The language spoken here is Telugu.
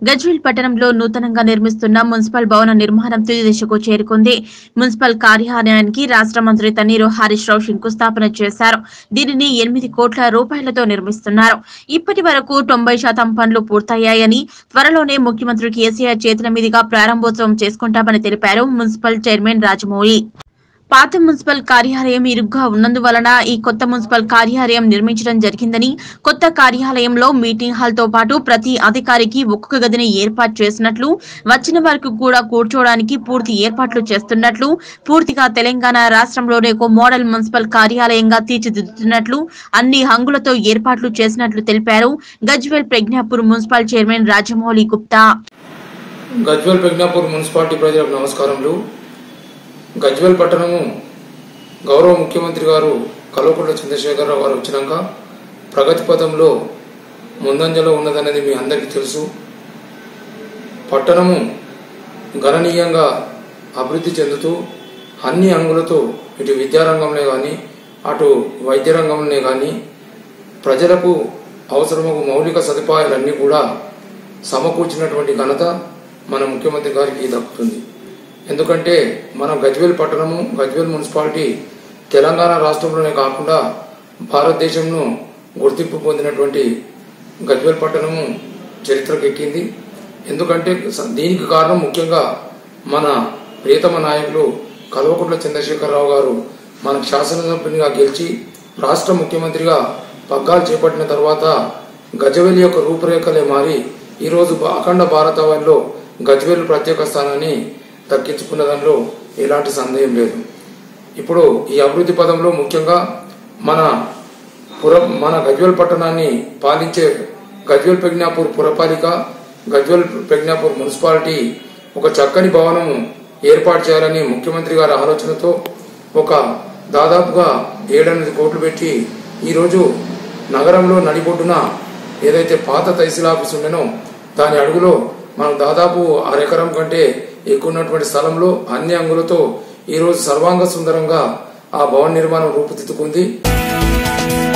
గజ్వేల్ పట్టణంలో నూతనంగా నిర్మిస్తున్న మున్సిపల్ భవన నిర్మాణం తుది దశకు చేరుకుంది మున్సిపల్ కార్యాలయానికి రాష్ట్ర మంత్రి తన్నీరు హరీష్ రావు శంకుస్థాపన చేశారు దీనిని ఎనిమిది కోట్ల రూపాయలతో నిర్మిస్తున్నారు ఇప్పటి వరకు తొంభై శాతం పనులు పూర్తయ్యాయని త్వరలోనే ముఖ్యమంత్రి కేసీఆర్ చేతుల మీదుగా ప్రారంభోత్సవం చేసుకుంటామని తెలిపారు మున్సిపల్ చైర్మన్ రాజమౌళి పాత మున్సిపల్ కార్యాలయం ఇరుగ్గా ఉన్నందువలన ఈ కొత్త మున్సిపల్ కార్యాలయం నిర్మించడం జరిగిందని కొత్త కార్యాలయంలో మీటింగ్ హాల్ తో పాటు ప్రతి అధికారికి ఒక్కొక్క గదిని ఏర్పాటు చేసినట్లు వచ్చిన వారికి కూడా కూర్చోవడానికి పూర్తి ఏర్పాట్లు చేస్తున్నట్లు పూర్తిగా తెలంగాణ రాష్ట్రంలోనే ఒక మోడల్ మున్సిపల్ కార్యాలయంగా తీర్చిదిద్దుతున్నట్లు అన్ని హంగులతో ఏర్పాట్లు చేసినట్లు తెలిపారు Gajwel Pragnapur municipal chairman Rajamouli Gupta Gajwel Pragnapur municipality ప్రజలకు నమస్కారములు గజ్వేల్ పట్టణము గౌరవ ముఖ్యమంత్రి గారు కల్వకుంట్ల చంద్రశేఖరరావు గారు వచ్చినాక ప్రగతి పథంలో ముందంజలో ఉన్నదనేది మీ అందరికీ తెలుసు పట్టణము గణనీయంగా అభివృద్ధి చెందుతూ అన్ని అంగులతో ఇటు విద్యారంగంలో కానీ అటు వైద్య రంగంలో కానీ ప్రజలకు అవసరమగు మౌలిక సదుపాయాలన్నీ కూడా సమకూర్చినటువంటి ఘనత మన ముఖ్యమంత్రి గారికి దక్కుతుంది ఎందుకంటే మన గజ్వేల్ పట్టణము గజ్వేల్ మున్సిపాలిటీ తెలంగాణ రాష్ట్రంలోనే కాకుండా భారతదేశంను గుర్తింపు పొందినటువంటి గజ్వేల్ పట్టణము చరిత్రకు ఎక్కింది ఎందుకంటే స- దీనికి కారణం ముఖ్యంగా మన ప్రియతమ నాయకులు కల్వకుంట్ల చంద్రశేఖరరావు గారు మనకు శాసనసభ్యునిగా గెలిచి రాష్ట్ర ముఖ్యమంత్రిగా పగ్గాలు చేపట్టిన తర్వాత గజవేలి యొక్క రూపురేఖలే మారి ఈరోజు బ- అఖండ భారతావనిలో గజ్వేల్ ప్రత్యేక స్థానాన్ని దక్కించుకున్న దానిలో ఎలాంటి సందేహం లేదు ఇప్పుడు ఈ అభివృద్ధి పదంలో ముఖ్యంగా మన పుర మన గజ్వేల్ పట్టణాన్ని పాలించే గజ్వేల్ ప్రజ్ఞాపూర్ పురపాలిక గజ్వేల్ ప్రజ్ఞాపూర్ మున్సిపాలిటీ ఒక చక్కని భవనము ఏర్పాటు చేయాలని ముఖ్యమంత్రి గారి ఆలోచనతో ఒక దాదాపుగా ఏడెనిమిది కోట్లు పెట్టి ఈరోజు నగరంలో నడిబొడ్డున ఏదైతే పాత తహసీల్ ఆఫీస్ ఉండేనో దాని అడుగులో మనం దాదాపు అరెకరం కంటే ఎక్కువ ఉన్నటువంటి స్థలంలో అన్ని అంగులతో ఈరోజు సర్వాంగ సుందరంగా ఆ భవన నిర్మాణం రూపుదిద్దుకుంది